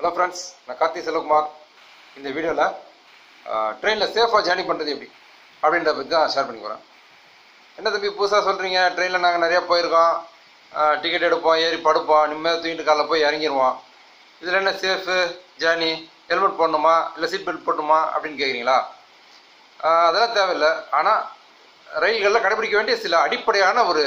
hello friends நான் கார்த்தி செல்வகுமார் இந்த வீடியோவில் ட்ரெயினில் சேஃபாக ஜேர்னி பண்ணுறது எப்படி அப்படின்றத பற்றி தான் ஷேர் பண்ணி போகிறேன் என்ன தம்பி புதுசாக சொல்கிறீங்க ட்ரெயினில் நாங்கள் நிறையா போயிருக்கோம் டிக்கெட் எடுப்போம் ஏறி படுப்போம் நிம்மதியாக தூங்கிட்டு காலைல போய் இறங்கிடுவோம் இதில் என்ன சேஃபு ஜேர்னி ஹெல்மெட் போடணுமா இல்லை சீட் பெல்ட் போடணுமா அப்படின்னு கேட்குறீங்களா ஆஹ் அதெல்லாம் தேவையில்லை ஆனால் ரயில்களில் கடைபிடிக்க வேண்டிய சில அடிப்படையான ஒரு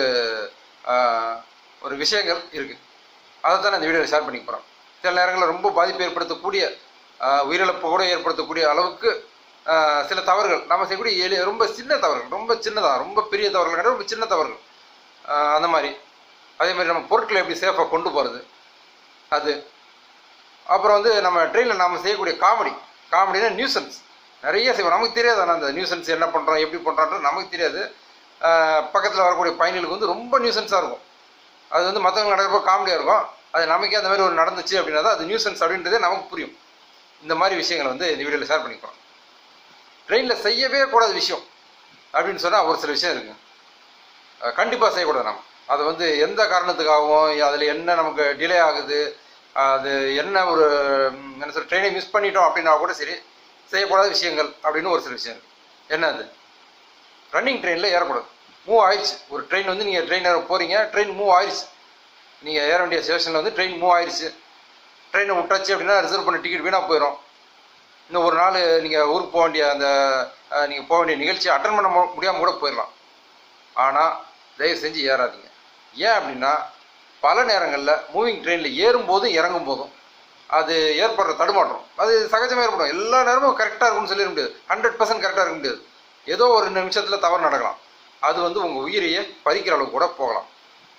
ஆஹ், ஒரு விஷயங்கள் இருக்குது அதை தான் நான் இந்த வீடியோவில் ஷேர் பண்ணிக்க போகிறேன் சில நேரங்களில் ரொம்ப பாதிப்பு ஏற்படுத்தக்கூடிய ஆஹ், உயிரிழப்பு கூட ஏற்படுத்தக்கூடிய அளவுக்கு ஆஹ், சில தவறுகள் நம்ம செய்யக்கூடிய எளிய ரொம்ப சின்ன தவறுகள் ரொம்ப சின்னதாக ரொம்ப பெரிய தவறுகள் கிடையாது ரொம்ப சின்ன தவறுகள் ஆஹ், அந்த மாதிரி அதே மாதிரி நம்ம பொருட்களை எப்படி சேஃபாக கொண்டு போகிறது அது அப்புறம் வந்து நம்ம ட்ரெயினில் நாம செய்யக்கூடிய காமெடி காமெடினா நியூசன்ஸ் நிறைய செய்வோம் நமக்கு தெரியாது ஆனால் அந்த நியூசன்ஸ் என்ன பண்ணுறோம் எப்படி பண்ணுறோன்றது நமக்கு தெரியாது பக்கத்தில் வரக்கூடிய பயணிகளுக்கு வந்து ரொம்ப நியூசன்ஸாக இருக்கும் அது வந்து மற்றவங்க நடக்கிறப்ப காமெடியாக இருக்கும் அது நமக்கே அந்த மாதிரி ஒரு நடந்துச்சு அப்படின்னா தான் அது நியூசன்ஸ் அப்படின்றதே நமக்கு புரியும் இந்த மாதிரி விஷயங்களை வந்து இந்த வீடியோவில் ஷேர் பண்ணிக்கிறோம் ட்ரெயினில் செய்யவே கூடாத விஷயம் அப்படின்னு சொன்னால் ஒரு சில விஷயம் இருக்குங்க கண்டிப்பாக செய்யக்கூடாது நம்ம அது வந்து எந்த காரணத்துக்காகவும் அதில் என்ன நமக்கு டிலே ஆகுது அது என்ன ஒரு ம், என்ன சொல்ற ட்ரெயினை மிஸ் பண்ணிட்டோம் அப்படின்னா கூட சரி செய்யக்கூடாத விஷயங்கள் அப்படின்னு ஒரு சில விஷயம் இருக்கு என்ன அது ரன்னிங் ட்ரெயினில் ஏறக்கூடாது மூவ் ஆயிடுச்சு ஒரு ட்ரெயின் வந்து நீங்கள் ட்ரெயின் போகிறீங்க ட்ரெயின் மூவ் ஆயிடுச்சு நீங்கள் ஏற வேண்டிய ஸ்டேஷனில் வந்து ட்ரெயின் மூவ் ஆயிடுச்சு ட்ரெயினை விட்டாச்சு அப்படின்னா ரிசர்வ் பண்ண டிக்கெட் வீணாக போயிடும் இன்னும் ஒரு நாள் நீங்கள் ஊருக்கு போக வேண்டிய அந்த நீங்கள் போக வேண்டிய நிகழ்ச்சியை அட்டன் பண்ண மு- முடியாம கூட போயிடலாம் ஆனால் தயவு செஞ்சு ஏறாதீங்க ஏன் அப்படின்னா பல நேரங்களில் மூவிங் ட்ரெயினில் ஏறும்போதும் இறங்கும் போதும் அது ஏற்படுற தடுமாற்றம் அது சகஜமாக ஏற்படும் எல்லா நேரமும் கரெக்டாக இருக்கும்னு சொல்லிட முடியாது ஹண்ட்ரட் பர்சன்ட் கரெக்டாக இருக்க முடியாது ஏதோ ஒரு நிமிஷத்தில் தவறு நடக்கலாம் அது வந்து உங்கள் உயிரையே பறிக்கிற அளவுக்கு கூட போகலாம்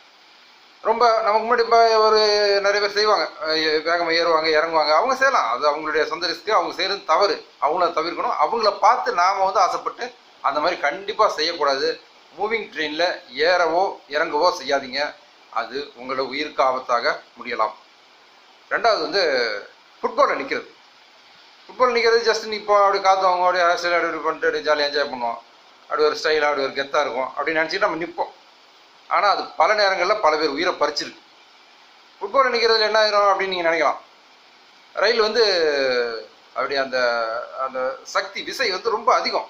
ரொம்ப நமக்கு முன்னாடி இப்போ ஒரு நிறைய பேர் செய்வாங்க அஹ் வேகமாக ஏறுவாங்க இறங்குவாங்க அவங்க செய்யலாம் அது அவங்களுடைய சொந்த ரிஸ்க்கு அவங்க செய்கிறது தவறு அவங்கள தவிர்க்கணும் அவங்கள பார்த்து நாம் வந்து ஆசைப்பட்டு அந்த மாதிரி கண்டிப்பாக செய்யக்கூடாது மூவிங் ட்ரெயினில் ஏறவோ இறங்கவோ செய்யாதீங்க அது உங்களோட உயிருக்கு ஆபத்தாக முடியலாம் ரெண்டாவது வந்து ஃபுட்பாலில் நிற்கிறது ஃபுட்பால் நிற்கிறது ஜஸ்ட் நிற்போம் அப்படி காற்று அவங்க அப்படியே ஹேர் ஸ்டைல் அப்படி இப்படி பண்ணிட்டு அப்படியே ஜாலியாக என்ஜாய் பண்ணுவோம் அப்படி ஒரு ஸ்டைலாக அப்படி ஒரு கெத்தாக இருக்கும் அப்படின்னு நினச்சிட்டு நம்ம நிற்போம் ஆனால் அது பல நேரங்களில் பல பேர் உயிரை பறிச்சிருக்கு ஃபுட்பால் நிற்கிறதுல என்ன ஆயிரும் அப்படின்னு நீங்கள் நினைக்கலாம் ரயில் வந்து அப்படி அந்த அந்த சக்தி விசை வந்து ரொம்ப அதிகம்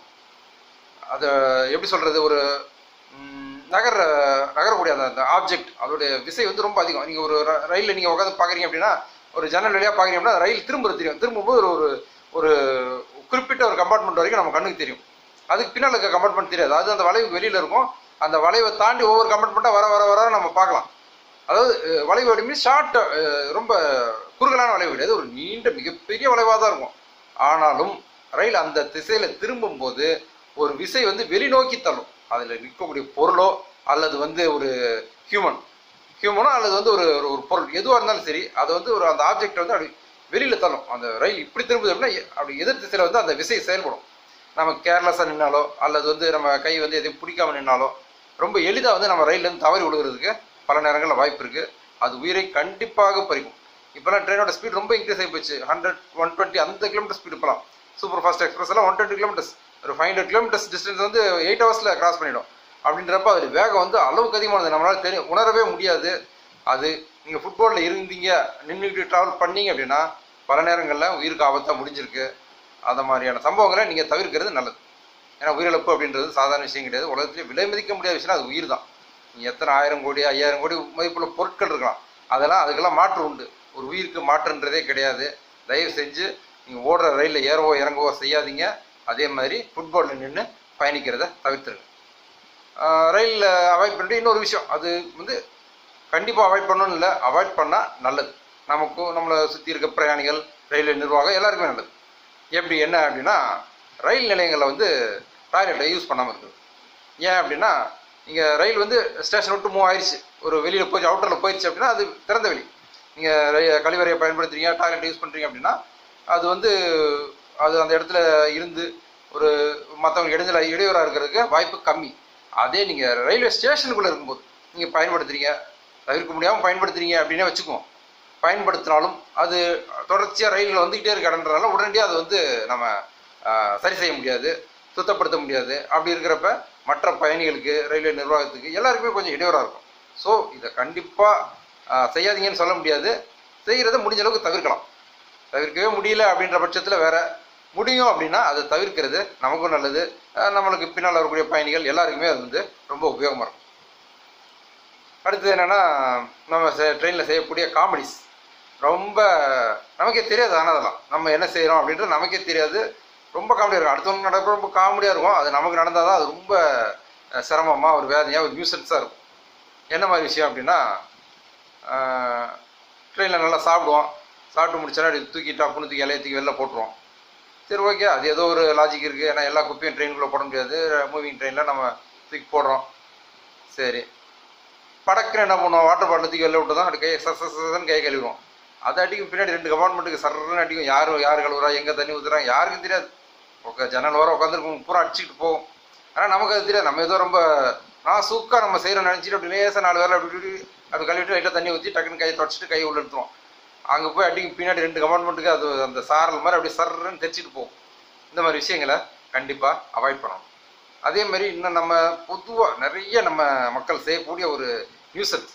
அதை எப்படி சொல்கிறது ஒரு ம், நகர நகரக்கூடிய அந்த அந்த ஆப்ஜெக்ட் அதோடைய விசை வந்து ரொம்ப அதிகம் நீங்கள் ஒரு ர- ரயிலில் நீங்கள் உட்காந்து பார்க்குறீங்க அப்படின்னா ஒரு ஜன்னல் வழியாக பார்க்குறீங்க அப்படின்னா ரயில் திரும்புறது தெரியும் திரும்பும்போது ஒரு ஒரு ஒரு குறிப்பிட்ட ஒரு கம்பார்ட்மெண்ட் வரைக்கும் நம்ம கண்ணுக்கு தெரியும் அதுக்கு பின்னால் இருக்க கம்பார்ட்மெண்ட் தெரியாது அது அந்த வளைவு வெளியில் இருக்கும் அந்த வளைவை தாண்டி ஒவ்வொரு கம்பார்ட்மெண்ட்டாக வர வர வர நம்ம பார்க்கலாம் அதாவது அஹ், வளைவு அப்படி மீன்ஸ் ஷார்ட் ரொம்ப குறுகலான வளைவு கிடையாது ஒரு நீண்ட மிகப்பெரிய வளைவாக தான் இருக்கும் ஆனாலும் ரயில் அந்த திசையில திரும்பும் போது ஒரு விசை வந்து வெளிநோக்கி தள்ளும் அதில் நிற்கக்கூடிய பொருளோ அல்லது வந்து ஒரு ஹியூமன் ஹியூமனோ அல்லது வந்து ஒரு ஒரு- ஒரு பொருள் எதுவாக இருந்தாலும் சரி அதை வந்து ஒரு அந்த ஆப்ஜெக்ட் வந்து அப்படி வெளியில் தள்ளும் அந்த ரயில் இப்படி திரும்புது அப்படின்னா எ- அப்படி எதிர் திசையில் வந்து அந்த விசை செயல்படும் நம்ம கேர்லெஸ்ஸாக நின்னாலோ அல்லது வந்து நம்ம கை வந்து எதையும் பிடிக்காம நின்னாலோ ரொம்ப எளிதாக வந்து நம்ம ரயில்லேருந்து தவறி விழுகிறதுக்கு பல நேரங்களில் வாய்ப்பு இருக்குது அது உயிரை கண்டிப்பாக பறிக்கும் இப்போலாம் ட்ரெயினோட ஸ்பீட் ரொம்ப இன்க்ரீஸ் ஆகி போச்சு ஹண்ட்ரட் ஒன் டுவெண்ட்டி அந்த கிலோமீட்டர் ஸ்பீடு இப்போலாம் சூப்பர் ஃபாஸ்ட் எக்ஸ்பிரஸ் எல்லாம் ஒன் டுவெண்ட்டி கிலோமீட்டர்ஸ் ஒரு ஃபைவ் ஹண்ட்ரட் கிலோமீட்டர்ஸ் டிஸ்டன்ஸ் வந்து எயிட் ஹவர்ஸில் கிராஸ் பண்ணிடும் அப்படின்றப்ப அது வேகம் வந்து அளவுக்கு அதிகமானது நம்மளால தெரியும் உணரவே முடியாது அது நீங்கள் ஃபுட்பாலில் இருந்தீங்க நின்றுக்கிட்டு ட்ராவல் பண்ணீங்க அப்படின்னா பல நேரங்களில் உயிருக்கு ஆபத்தாக முடிஞ்சிருக்கு அந்த மாதிரியான சம்பவங்களை நீங்கள் தவிர்க்கிறது நல்லது ஏன்னா உயிரிழப்பு அப்படின்றது சாதாரண விஷயம் கிடையாது உலகத்திலே விலை மதிக்க முடியாத விஷயம் அது உயிர் தான் நீ எத்தனை ஆயிரம் கோடி ஐயாயிரம் கோடி மதிப்புள்ள பொருட்கள் இருக்கலாம் அதெல்லாம் அதுக்கெல்லாம் மாற்று உண்டு ஒரு உயிருக்கு மாற்றுன்றதே கிடையாது தயவு செஞ்சு நீங்கள் ஓடுற ரயிலில் ஏறவோ இறங்கவோ செய்யாதீங்க அதே மாதிரி ஃபுட்பாலில் நின்று பயணிக்கிறத தவிர்த்துருங்க ரயிலில் அவாய்ட் பண்ணிட்டு இன்னொரு விஷயம் அது வந்து கண்டிப்பாக அவாய்ட் பண்ணணும்னு இல்லை அவாய்ட் பண்ணால் நல்லது நமக்கும் நம்மளை சுற்றி இருக்க பிரயாணிகள் ரயில்வே நிர்வாகம் எல்லாருக்குமே நல்லது எப்படி என்ன அப்படின்னா ரயில் நிலையங்களில் வந்து டாய்லெட்டை யூஸ் பண்ணாமல் இருக்குது ஏன் அப்படின்னா இங்கே ரயில் வந்து ஸ்டேஷன் விட்டு மூவ் ஆயிடுச்சு ஒரு வெளியில் போய் அவுட்டரில் போயிடுச்சு அப்படின்னா அது திறந்த வெளி நீங்கள் கழிவறையை பயன்படுத்துறீங்க டாய்லெட் யூஸ் பண்ணுறீங்க அப்படின்னா அது வந்து அது அந்த இடத்துல இருந்து ஒரு மற்றவங்களுக்கு இடைஞ்சல இடையூறாக இருக்கிறதுக்கு வாய்ப்பு கம்மி அதே நீங்கள் ரயில்வே ஸ்டேஷனுக்குள்ளே இருக்கும்போது நீங்கள் பயன்படுத்துறீங்க தவிர்க்க முடியாமல் பயன்படுத்துறீங்க அப்படின்னே வச்சுக்குவோம் பயன்படுத்தினாலும் அது தொடர்ச்சியாக ரயிலில் வந்துக்கிட்டே இருக்க இடன்றதுனால உடனடியாக அது வந்து நம்ம ஆஹ், சரி செய்ய முடியாது சுத்தப்படுத்த முடியாது அப்படி இருக்கிறப்ப மற்ற பயணிகளுக்கு ரயில்வே நிர்வாகத்துக்கு எல்லாருக்குமே கொஞ்சம் இடையூறாக இருக்கும் ஸோ இதை கண்டிப்பாக செய்யாதீங்கன்னு சொல்ல முடியாது செய்கிறத முடிஞ்ச அளவுக்கு தவிர்க்கலாம் தவிர்க்கவே முடியல அப்படின்ற பட்சத்தில் வேற முடியும் அப்படின்னா அதை தவிர்க்கிறது நமக்கும் நல்லது அஹ் நம்மளுக்கு பின்னால் வரக்கூடிய பயணிகள் எல்லாருக்குமே அது வந்து ரொம்ப உபயோகமாக இருக்கும் அடுத்தது என்னன்னா நம்ம ட்ரெயினில் செய்யக்கூடிய காமெடிஸ் ரொம்ப நமக்கே தெரியாது ஆனால் அதெல்லாம் நம்ம என்ன செய்கிறோம் அப்படின்றது நமக்கே தெரியாது ரொம்ப காமெடியாக இருக்கும் அடுத்தவங்க நடக்கிற ரொம்ப காமெடியாக இருக்கும் அது நமக்கு நடந்தால் தான் அது ரொம்ப அஹ், சிரமமா ஒரு வேதனையாக ஒரு நியூசன்ஸாக இருக்கும் என்ன மாதிரி விஷயம் அப்படின்னா ட்ரெயினில் நல்லா சாப்பிடுவோம் சாப்பிட்டு முடிச்சோன்னா அப்படி தூக்கி டப்புன்னு தூக்கி இலைய தூக்கி வெளில போட்டுருவோம் சரி ஓகே அது ஏதோ ஒரு லாஜிக் இருக்குது ஏன்னா எல்லா குப்பையும் ட்ரெயினுக்குள்ளே போட முடியாது மூவிங் ட்ரெயினில் நம்ம தூக்கி போடுறோம் சரி படக்குன்னு என்ன பண்ணுவோம் வாட்டர் பாட்டில் தூக்கி வெளில விட்டு தான் அப்படி கை சஸ் சஸ் சஸ்ன்னு கை கழுவிடுவோம் அது அடிக்கும் பின்னாடி ரெண்டு கம்பார்ட்மெண்ட்டுக்கு சர்றன்னு அடிக்கும் யார் யார் கழுவுறா எங்கே தண்ணி ஊற்றுறாங்க யாருக்கும் தெரியாது உக்க ஜன்னல் வர உட்காந்துருக்கும் பூரா அடிச்சுக்கிட்டு போகும் ஆனால் நமக்கு அது தெரியாது நம்ம ஏதோ ரொம்ப நான் சூக்காக நம்ம செய்கிறோம் நினச்சிட்டு அப்படி லேசாக நாலு பேர் அப்படி இப்படி அப்படி கழுவிட்டு லைட்டாக தண்ணி ஊற்றி டக்குன்னு கையை தொடச்சிட்டு கையை உள்ள எடுத்துருவோம் அங்கே போய் அடிக்கும் பின்னாடி ரெண்டு கம்பார்ட்மெண்ட்டுக்கு அது அந்த சாரல் மாதிரி அப்படியே சர்றன்னு தெரிச்சிட்டு போகும் இந்த மாதிரி விஷயங்களை கண்டிப்பாக அவாய்ட் பண்ணணும் அதே மாதிரி இன்னும் நம்ம பொதுவாக நிறைய நம்ம மக்கள் செய்யக்கூடிய ஒரு நியூசன்ஸ்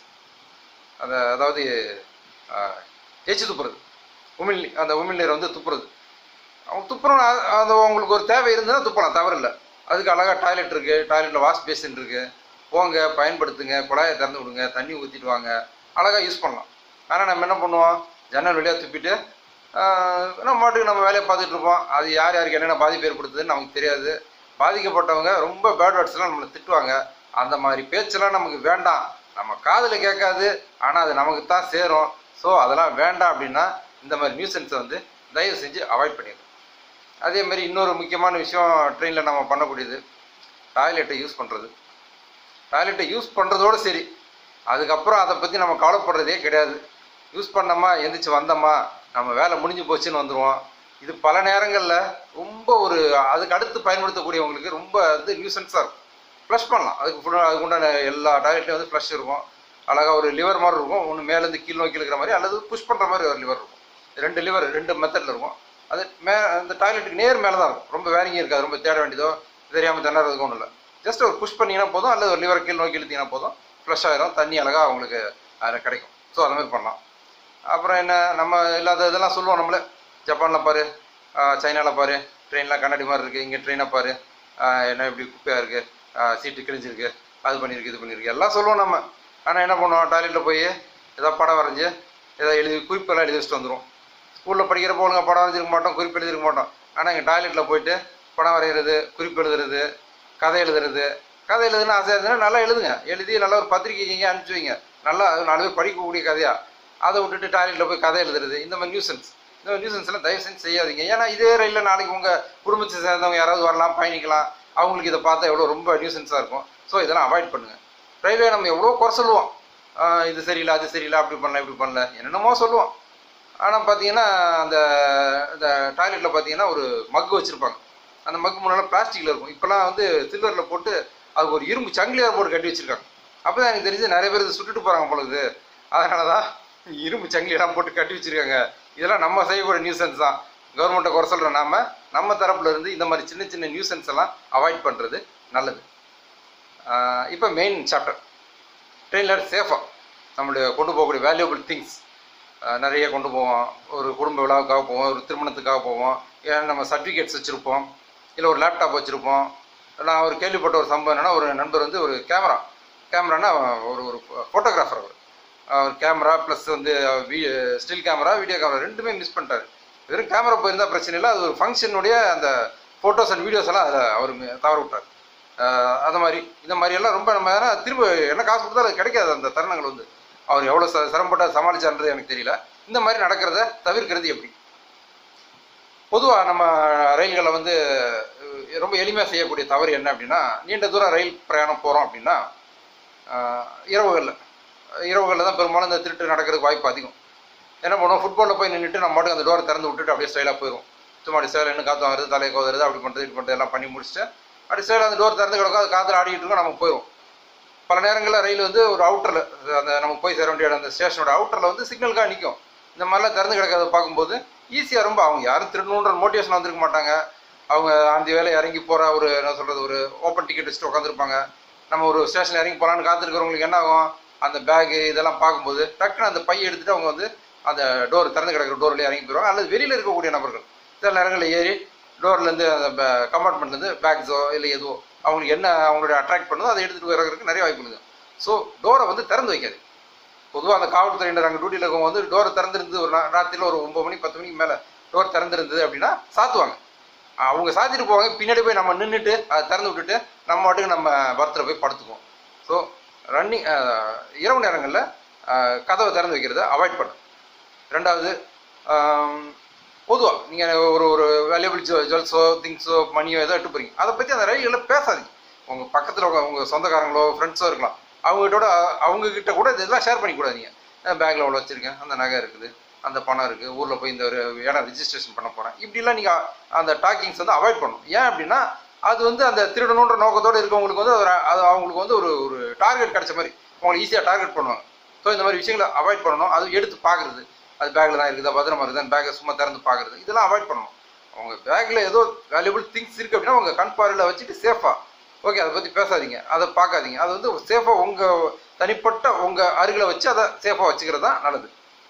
அந்த அதாவது ஆஹ், எச்சி துப்புறது உமிழ் நீ- அந்த உமிழ் நீரை வந்து துப்புறது அவங்க துப்புறோம் அது உங்களுக்கு ஒரு தேவை இருந்ததுன்னா துப்பலாம் தவறு இல்லை அதுக்கு அழகாக டாய்லெட் இருக்குது டாய்லெட்டில் வாஷ் பேசின் இருக்குது போங்க பயன்படுத்துங்க குழாயை திறந்து விடுங்க தண்ணி ஊற்றிட்டு வாங்க அழகாக யூஸ் பண்ணலாம் ஆனால் நம்ம என்ன பண்ணுவோம் ஜன்னல் வழியாக துப்பிட்டு ஆஹ், நம்ம மாட்டுக்கு நம்ம வேலையை பார்த்துட்டு இருப்போம் அது யார் யாருக்கு என்னென்ன பாதிப்பு ஏற்படுத்துதுன்னு நமக்கு தெரியாது பாதிக்கப்பட்டவங்க ரொம்ப பேட் வேர்ட்ஸ்லாம் நம்மளை திட்டுவாங்க அந்த மாதிரி பேச்செல்லாம் நமக்கு வேண்டாம் நம்ம காதில் கேட்காது ஆனால் அது நமக்கு தான் சேரும் ஸோ அதெல்லாம் வேண்டாம் அப்படின்னா இந்த மாதிரி நியூசன்ஸை வந்து தயவு செஞ்சு அவாய்ட் பண்ணிடுங்க அதே மாதிரி இன்னொரு முக்கியமான விஷயம் ட்ரெயினில் நம்ம பண்ணக்கூடியது டாய்லெட்டை யூஸ் பண்ணுறது டாய்லெட்டை யூஸ் பண்ணுறதோடு சரி அதுக்கப்புறம் அதை பற்றி நம்ம கவலைப்படுறதே கிடையாது யூஸ் பண்ணோமா எந்திரிச்சு வந்தோமா நம்ம வேலை முடிஞ்சு போச்சுன்னு வந்துடுவோம் இது பல நேரங்களில் ரொம்ப ஒரு அதுக்கு அடுத்து பயன்படுத்தக்கூடியவங்களுக்கு ரொம்ப வந்து நியூசன்ஸாக இருக்கும் ஃப்ளஷ் பண்ணலாம் அதுக்கு ஃபுல்லாக அதுக்கு உண்டான எல்லா டாய்லெட்லையும் வந்து ஃப்ளஷ் இருக்கும் அழகாக ஒரு லிவர் மாதிரி இருக்கும் ஒன்று மேலேருந்து கீழ் நோக்கி இருக்கிற மாதிரி அல்லது புஷ் பண்ணுற மாதிரி ஒரு லிவர் இருக்கும் ரெண்டு லிவர் ரெண்டு மெத்தடில் இருக்கும் அது மே அந்த டாய்லெட்டுக்கு நேர் மேலே தான் இருக்கும் ரொம்ப வேரிங்க இருக்காது ரொம்ப தேட வேண்டியதோ தெரியாமல் திணறதுக்கு ஒன்றும் இல்லை ஜஸ்ட் ஒரு புஷ் பண்ணீங்கன்னா போதும் அல்லது ஒரு லிவர் கீழ் நோக்கி இழுத்தீங்கன்னா போதும் ஃப்ளஷ் ஆயிரும் தண்ணி அழகாக உங்களுக்கு அதில் கிடைக்கும் ஸோ அந்த மாதிரி பண்ணலாம் அப்புறம் என்ன நம்ம இல்லாத இதெல்லாம் சொல்லுவோம் நம்மளே ஜப்பானில் பாரு சைனாவில் பாரு ட்ரெயின்லாம் கண்ணாடி மாதிரி இருக்குது இங்கே ட்ரெயினை பாரு ஆஹ் என்ன இப்படி குப்பையாக இருக்குது சீட்டு கிழிஞ்சிருக்கு அது பண்ணியிருக்கு இது பண்ணியிருக்கு எல்லாம் சொல்லுவோம் நம்ம ஆனால் என்ன பண்ணுவோம் டாய்லெட்டில் போய் ஏதாவது படம் வரைஞ்சி ஏதாவது எழுதி குறிப்பெல்லாம் எழுதி வச்சுட்டு வந்துடும் ஸ்கூலில் படிக்கிறப்போ ஒழுங்கா படம் வரைஞ்சிருக்க மாட்டோம் குறிப்பு எழுதிருக்க மாட்டோம் ஆனால் இங்கே டாய்லெட்டில் போயிட்டு படம் வரைகிறது குறிப்பு எழுதுறது கதை எழுதுறது கதை எழுதுனா ஆசையாக இருந்ததுன்னா நல்லா எழுதுங்க எழுதி நல்லா ஒரு பத்திரிக்கைக்கு இங்கே அனுப்பிச்சி வைங்க நல்லா அது நாலு பேர் படிக்கக்கூடிய கதையா அதை விட்டுட்டு டாய்லெட்டில் போய் கதை எழுதுறது இந்த மாதிரி நியூசன்ஸ் இந்த மாதிரி நியூசன்ஸ்லாம் தயவு செஞ்சு செய்யாதீங்க ஏன்னா இதே ரயிலில் நாளைக்கு உங்கள் குடும்பத்தை சேர்ந்தவங்க யாராவது வரலாம் பயணிக்கலாம் அவங்களுக்கு இதை பார்த்தா எவ்வளோ ரொம்ப நியூசன்ஸாக இருக்கும் ஸோ இதெல்லாம் அவாய்ட் பண்ணுங்கள் ரயில்வே நம்ம எவ்வளோ குறை சொல்லுவோம் ஆஹ் இது சரியில்லை அது சரியில்லை அப்படி பண்ணல இப்படி பண்ணல என்னென்னமோ சொல்லுவோம் ஆனால் பார்த்தீங்கன்னா அந்த இந்த டாய்லெட்டில் பார்த்தீங்கன்னா ஒரு மக்கு வச்சுருப்பாங்க அந்த மக்கு முன்னால் பிளாஸ்டிக்கில் இருக்கும் இப்போலாம் வந்து சில்வரில் போட்டு அதுக்கு ஒரு இரும்பு சங்கிலியார் போட்டு கட்டி வச்சுருக்காங்க அப்போ தான் எனக்கு தெரிஞ்சு நிறைய பேர் இதை சுட்டுட்டு போகிறாங்க பொழுது அதனால தான் இரும்பு சங்கிலியெல்லாம் போட்டு கட்டி வச்சுருக்காங்க இதெல்லாம் நம்ம செய்யக்கூடிய நியூசன்ஸ் தான் கவர்மெண்ட்டை குறை சொல்கிற நாம நம்ம தரப்புல இருந்து இந்த மாதிரி சின்ன சின்ன நியூசன்ஸ் எல்லாம் அவாய்ட் பண்ணுறது நல்லது இப்போ மெயின் சாப்டர் ட்ரெயினில் சேஃபாக நம்மளுடைய கொண்டு போகக்கூடிய வேல்யூபிள் திங்ஸ் நிறைய கொண்டு போவோம் ஒரு குடும்ப விழாவுக்காக போவோம் ஒரு திருமணத்துக்காக போவோம் ஏன்னா நம்ம சர்டிஃபிகேட்ஸ் வச்சுருப்போம் இல்லை ஒரு லேப்டாப் வச்சுருப்போம் நான் ஒரு கேள்விப்பட்ட ஒரு சம்பவம் என்னன்னா ஒரு நண்பர் வந்து ஒரு கேமரா கேமரானா ஒரு ஒரு ஃபோட்டோகிராஃபர் அவர் அவர் கேமரா ப்ளஸ் வந்து ஸ்டில் கேமரா வீடியோ கேமரா ரெண்டுமே மிஸ் பண்ணிட்டாரு வெறும் கேமரா போயிருந்தா பிரச்சனை இல்லை அது ஒரு ஃபங்க்ஷனுடைய அந்த ஃபோட்டோஸ் அண்ட் வீடியோஸ் எல்லாம் அதில் அவர் மி- தவற விட்டார் ஆஹ் அது மாதிரி இந்த மாதிரி எல்லாம் ரொம்ப நம்ம ஏன்னா திரும்ப என்ன காசு கொடுத்தா அது கிடைக்காது அந்த தருணங்கள் வந்து அவர் எவ்வளோ ச சிரமப்பட்டு சமாளிச்சான்றது எனக்கு தெரியல இந்த மாதிரி நடக்கிறத தவிர்க்கிறது எப்படி பொதுவாக நம்ம ரயில்களில் வந்து அஹ், ரொம்ப எளிமையாக செய்யக்கூடிய தவறு என்ன அப்படின்னா நீண்ட தூரம் ரயில் பிரயாணம் போகிறோம் அப்படின்னா ஆஹ், இரவுகளில் இரவுகளில் தான் பெரும்பாலும் இந்த திருட்டு நடக்கிறதுக்கு வாய்ப்பு அதிகம் என்ன பண்ணுவோம் ஃபுட்பாலில் போய் நின்றுட்டு நம்ம மாட்டுக்கு அந்த டோரை திறந்து விட்டுட்டு அப்படியே ஸ்டைலாக போயிடும் சும்மா அப்படி ஸ்டைல் என்ன காற்று வருது தலையை கோதுறது அப்படி பண்ணுறது இப்படி பண்ணுறது எல்லாம் பண்ணி முடிச்சுட்டு அப்படி ஸ்டைலாக அந்த டோர் திறந்து கிடக்கும் அது காற்றுல ஆடிக்கிட்டு இருக்கும் நம்ம போயிடும் பல நேரங்களில் ரயில் வந்து ஒரு அவுட்டரில் அந்த நம்ம போய் சேர வேண்டிய அந்த ஸ்டேஷனோட அவுட்டரில் வந்து சிக்னலுக்காக நிற்கும் இந்த மாதிரிலாம் திறந்து கிடக்கிறத பார்க்கும்போது ஈஸியாக ரொம்ப அவங்க யாரும் திருடணுன்ற மோட்டிவேஷன் வந்திருக்க மாட்டாங்க அவங்க அந்த வேலை இறங்கி போகிற ஒரு என்ன சொல்கிறது ஒரு ஓப்பன் டிக்கெட் வச்சுட்டு உட்காந்துருப்பாங்க நம்ம ஒரு ஸ்டேஷன் இறங்கி போகலான்னு காத்திருக்கிறவங்களுக்கு என்ன ஆகும் அந்த பேகு இதெல்லாம் பார்க்கும்போது டக்குன்னு அந்த பையை எடுத்துட்டு அவங்க வந்து அந்த டோர் திறந்து கிடக்கிற டோர்லேயே இறங்கி போயிடுவாங்க அல்லது வெளியில் இருக்கக்கூடிய நபர்கள் சில நேரங்களில் ஏறி டோர்லேருந்து அந்த கம்பார்ட்மெண்ட்லேருந்து பேக்ஸோ இல்லை எதுவோ அவங்களுக்கு என்ன அவங்களுடைய அட்ராக்ட் பண்ணுதோ அதை எடுத்துகிட்டு வரதுக்கு நிறைய வாய்ப்பு இருக்குது ஸோ டோரை வந்து திறந்து வைக்காது பொதுவாக அந்த காவல்துறையினர் அங்கே டியூட்டியில் இருக்கவங்க வந்து டோரை திறந்துருந்து ஒரு ராத்திரியில் ஒரு ஒம்பது மணி பத்து மணிக்கு மேலே டோர் திறந்துருந்தது அப்படின்னா சாத்துவாங்க அவங்க சாத்திட்டு போவாங்க பின்னாடி போய் நம்ம நின்றுட்டு அதை திறந்து விட்டுட்டு நம்ம வாட்டுக்கு நம்ம பர்த்தில் போய் படுத்துக்குவோம் ஸோ ரன்னிங் இரவு நேரங்களில் கதவை திறந்து வைக்கிறத அவாய்ட் பண்ணும் ரெண்டாவது பொதுவாக நீங்கள் ஒரு ஒரு வேல்யூபிள் ஜுவ ஜுவல்ஸோ திங்ஸோ மணியோ ஏதோ எடுத்து போகிறீங்க அதை பற்றி அந்த ரயில்களில் பேசாதீங்க உங்கள் பக்கத்தில் உங்கள் உங்கள் சொந்தக்காரங்களோ ஃப்ரெண்ட்ஸோ இருக்கலாம் அவங்ககிட்ட அவங்கக்கிட்ட கூட இதெல்லாம் ஷேர் பண்ணிக்கூடாதீங்க பேக்கில் அவ்வளோ வச்சுருக்கேன் அந்த நகை இருக்குது அந்த பணம் இருக்குது ஊரில் போய் இந்த ஒரு இடம் ரிஜிஸ்ட்ரேஷன் பண்ண போகிறேன் இப்படிலாம் நீங்கள் அந்த டாக்கிங்ஸ் வந்து அவாய்ட் பண்ணணும் ஏன் அப்படின்னா அது வந்து அந்த திருடணுன்ற நோக்கத்தோடு இருக்கவங்களுக்கு வந்து ஒரு அது அவங்களுக்கு வந்து ஒரு ஒரு டார்கெட் கிடைச்ச மாதிரி அவங்களை ஈஸியாக டார்கெட் பண்ணுவாங்க ஸோ இந்த மாதிரி விஷயங்களை அவாய்ட் பண்ணணும் அது எடுத்து பார்க்குறது அது பேக்கில் தான் இருக்குதா பத்திரமா இருக்குதா பேக்கை சும்மா திறந்து பார்க்குறது இதெல்லாம் அவாய்ட் பண்ணணும் அவங்க பேக்கில் ஏதோ வேல்யூபிள் திங்ஸ் இருக்குது அப்படின்னா உங்கள் கண் பார்வையில் வச்சுட்டு சேஃபாக ஓகே அதை பற்றி பேசாதீங்க அதை பார்க்காதீங்க அது வந்து சேஃபாக உங்கள் தனிப்பட்ட உங்கள் அருகில் வச்சு அதை சேஃபாக வச்சுக்கிறது தான் நல்லது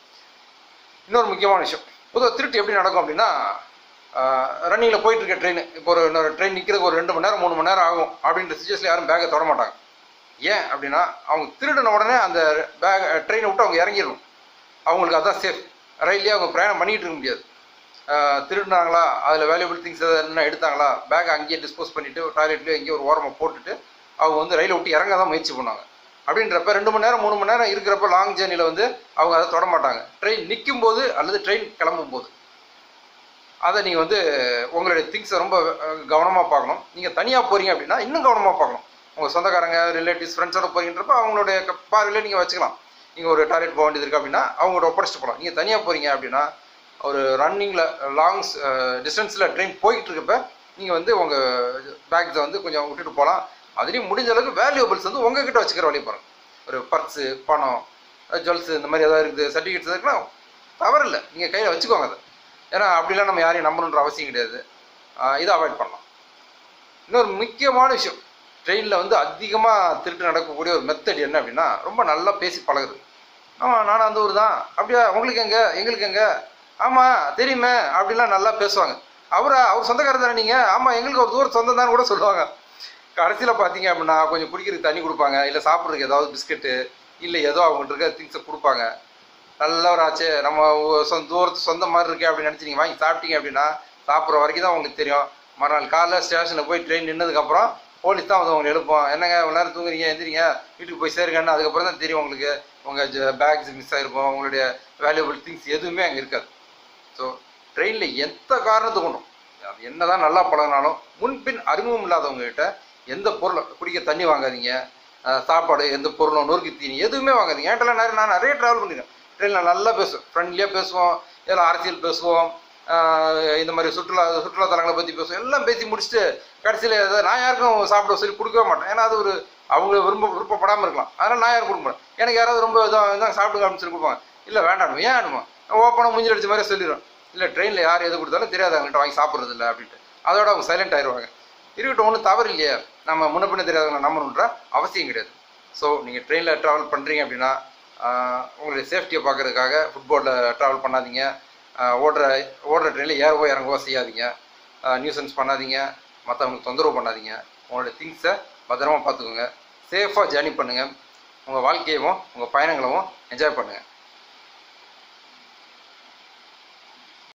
இன்னொரு முக்கியமான விஷயம் பொதுவாக திருட்டு எப்படி நடக்கும் அப்படின்னா ரன்னிங்கில் போயிட்டு இருக்க ட்ரெயின் இப்போ ஒரு இன்னொரு ட்ரெயின் நிற்கிறதுக்கு ஒரு ரெண்டு மணி நேரம் மூணு மணி நேரம் ஆகும் அப்படின்ற சுச்சுவேஷனில் யாரும் பேக்கை தொட மாட்டாங்க ஏன் அப்படின்னா அவங்க திருடின உடனே அந்த பேக் ட்ரெயினை விட்டு அவங்க இறங்கிடணும் அவங்களுக்கு அதான் சேஃப் ரயிலே அவங்க பிரயாணம் பண்ணிகிட்டு இருக்க முடியாது திருடினாங்களா அதில் வேல்யூபிள் திங்ஸ் என்ன எடுத்தாங்களா பேக்கை அங்கேயே டிஸ்போஸ் பண்ணிவிட்டு டாய்லெட்லேயே எங்கேயோ ஒரு ஓரமாக போட்டுட்டு அவங்க வந்து ரயிலை விட்டு இறங்க தான் முயற்சி பண்ணுவாங்க அப்படின்றப்ப ரெண்டு மணி நேரம் மூணு மணி நேரம் இருக்கிறப்ப லாங் ஜேர்னியில் வந்து அவங்க அதை தொட மாட்டாங்க ட்ரெயின் நிற்கும் போது அல்லது ட்ரெயின் கிளம்பும் போது அதை நீங்கள் வந்து உங்களுடைய திங்ஸை ரொம்ப கவனமாக பார்க்கணும் நீங்கள் தனியாக போகிறீங்க அப்படின்னா இன்னும் கவனமாக பார்க்கணும் உங்கள் சொந்தக்காரங்க ரிலேட்டிவ்ஸ் ஃப்ரெண்ட்ஸோட போகிறீங்கன்றப்ப அவங்களுடைய பார்வையிலே நீங்கள் வச்சுக்கலாம் நீங்கள் ஒரு டாய்லெட் போக வேண்டியது இருக்குது அப்படின்னா அவங்களோட ஒப்படைச்சிட்டு போகலாம் நீங்கள் தனியாக போகிறீங்க அப்படின்னா ஒரு ரன்னிங்கில் லாங்ஸ் டிஸ்டன்ஸில் ட்ரெயின் போயிட்டு இருக்கப்ப நீங்கள் வந்து உங்கள் பேக்ஸை வந்து கொஞ்சம் விட்டுட்டு போகலாம் அதுலேயும் முடிஞ்ச அளவுக்கு வேல்யூபிள்ஸ் வந்து உங்ககிட்ட வச்சுக்கிற வழி பாருங்க ஒரு பர்ஸு பணம் ஜுவல்ஸு இந்த மாதிரி ஏதாவது இருக்குது சர்டிஃபிகேட்ஸ் இருக்குன்னா தவறில்லை நீங்கள் கையில் வச்சுக்கோங்க அதை ஏன்னா அப்படிலாம் நம்ம யாரையும் நம்பணுன்ற அவசியம் கிடையாது இதை அவாய்ட் பண்ணலாம் இன்னொரு முக்கியமான விஷயம் ட்ரெயினில் வந்து அதிகமாக திருட்டு நடக்கக்கூடிய ஒரு மெத்தட் என்ன அப்படின்னா ரொம்ப நல்லா பேசி பழகுது ஆமாம் நானும் அந்த ஊர் தான் அப்படியா உங்களுக்கு எங்கே எங்களுக்கு எங்கே ஆமாம் தெரியுமே அப்படிலாம் நல்லா பேசுவாங்க அவரா அவர் சொந்தக்காரர் தானே நீங்கள் ஆமாம் எங்களுக்கு ஒரு தூரம் சொந்தம் தான் கூட சொல்லுவாங்க கடைசியில் பார்த்தீங்க அப்படின்னா கொஞ்சம் குடிக்கிறதுக்கு தண்ணி கொடுப்பாங்க இல்லை சாப்பிட்றதுக்கு ஏதாவது பிஸ்கெட்டு இல்லை ஏதோ அவங்கள்ட்ட இருக்க திங்ஸை கொடுப்பாங்க நல்லவராச்சே நம்ம சொந்த தூரத்து சொந்த மாதிரி இருக்கே அப்படின்னு நினச்சி நீங்கள் வாங்கி சாப்பிட்டீங்க அப்படின்னா சாப்பிட்ற வரைக்கும் தான் உங்களுக்கு தெரியும் மறுநாள் காலைல ஸ்டேஷனில் போய் ட்ரெயின் நின்னதுக்கப்புறம் போலீஸ் தான் வந்து உங்களை எழுப்போம் என்னங்க இவ்வளோ நேரம் தூங்குறீங்க எந்திரிங்க வீட்டுக்கு போய் சேருங்கன்னு அதுக்கப்புறம் தான் தெரியும் உங்களுக்கு உங்கள் பேக்ஸ் மிஸ் ஆகிருக்கும் உங்களுடைய வேல்யூபிள் திங்ஸ் எதுவுமே அங்கே இருக்காது ஸோ ட்ரெயினில் எந்த காரணத்தை கொண்டும் அது என்ன தான் நல்லா பழகினாலும் முன்பின் அறிமுகம் இல்லாதவங்க கிட்ட எந்த பொருளை குடிக்க தண்ணி வாங்காதீங்க சாப்பாடு எந்த பொருளும் நொறுக்கு தீனி எதுவுமே வாங்காதீங்க ஏன்ட்டெல்லாம் நிறைய நான் நிறைய ட்ராவல் பண்ணியிருக்கேன் ட்ரெயினில் நல்லா பேசுவோம் ஃப்ரெண்ட்லியாக பேசுவோம் எல்லாம் அரசியல் பேசுவோம் இந்த மாதிரி சுற்றுலா சுற்றுலா தலங்களை பற்றி பேசுவோம் எல்லாம் பேசி முடிச்சுட்டு கடைசியில் ஏதாவது நான் யாருக்கும் சாப்பிட சொல்லி கொடுக்கவே மாட்டேன் ஏன்னா அது ஒரு அவங்க விரும்ப விருப்பப்படாமல் இருக்கலாம் அதனால் நான் யாரும் கொடுக்க மாட்டேன் எனக்கு யாராவது ரொம்ப இதாக இதாக சாப்பிடுங்க அப்படின்னு சொல்லி கொடுப்பாங்க இல்லை வேண்டாம் ஏன் ஆடுமா ஓப்பனாக மூஞ்சில் அடிச்ச மாதிரி சொல்லிடுறோம் இல்லை ட்ரெயினில் யார் எது கொடுத்தாலும் தெரியாது அவங்கள்ட்ட வாங்கி சாப்பிட்றது இல்லை அப்படின்ட்டு அதோட அவங்க சைலண்ட் ஆயிடுவாங்க இருக்கட்டும் ஒன்றும் தவறு இல்லையே நம்ம முன்ன பின்ன தெரியாதவங்க நம்பணுன்ற அவசியம் கிடையாது ஸோ நீங்கள் ட்ரெயினில் ட்ராவல் பண்ணுறீங்க அப்படின்னா உங்களுடைய சேஃப்டியை பார்க்கறதுக்காக ஃபுட்போர்டில் ட்ராவல் பண்ணாதீங்க ஓடுற ஓடுற ட்ரெயினில் ஏறவோ இறங்கவோ செய்யாதீங்க நியூசன்ஸ் பண்ணாதீங்க மற்றவங்களுக்கு தொந்தரவு பண்ணாதீங்க உங்களோட திங்ஸை பத்திரமா பார்த்துக்கோங்க சேஃபாக ஜேர்னி பண்ணுங்கள் உங்கள் வாழ்க்கையவும் உங்கள் பயணங்களவும் என்ஜாய் பண்ணுங்கள்